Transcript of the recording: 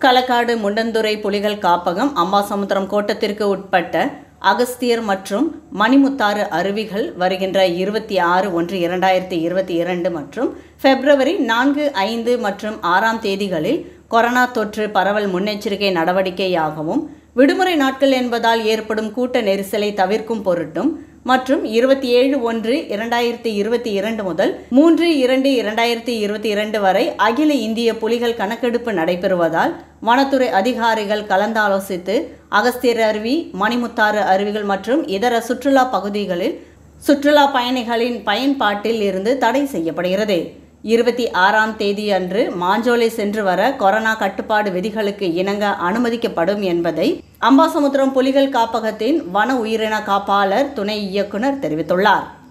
களக்காடு முண்டந்துறை புலிகள் காப்பகம் அம்பாசமுத்திரம் கோட்டத்திற்கு உட்பட்ட அகஸ்தியர் மற்றும் மணிமுத்தாறு அருவிகள் வருகின்ற இருபத்தி ஆறு ஒன்று இரண்டாயிரத்தி இருபத்தி இரண்டு மற்றும் பிப்ரவரி நான்கு ஐந்து மற்றும் ஆறாம் தேதிகளில் கொரோனா தொற்று பரவல் முன்னெச்சரிக்கை நடவடிக்கையாகவும் விடுமுறை நாட்கள் என்பதால் ஏற்படும் கூட்ட நெரிசலை தவிர்க்கும் பொருட்டும் மற்றும் இருபத்தி ஏழு ஒன்று இரண்டாயிரத்தி இருபத்தி இரண்டு முதல் மூன்று இரண்டு இரண்டாயிரத்தி இருபத்தி இரண்டு வரை அகில இந்திய புலிகள் கணக்கெடுப்பு நடைபெறுவதால் வனத்துறை அதிகாரிகள் கலந்தாலோசித்து அகஸ்தியர் அருவி மணிமுத்தாறு அருவிகள் மற்றும் இதர சுற்றுலா பகுதிகளில் சுற்றுலா பயணிகளின் பயன்பாட்டில் இருந்து தடை செய்யப்படுகிறது இருபத்தி ஆறாம் தேதி அன்று மாஞ்சோலை சென்று வர கொரோனா கட்டுப்பாடு விதிகளுக்கு இணங்க அனுமதிக்கப்படும் என்பதை அம்பாசமுத்திரம் புலிகள் காப்பகத்தின் வன உயிரின காப்பாளர் துணை இயக்குனர் தெரிவித்துள்ளார்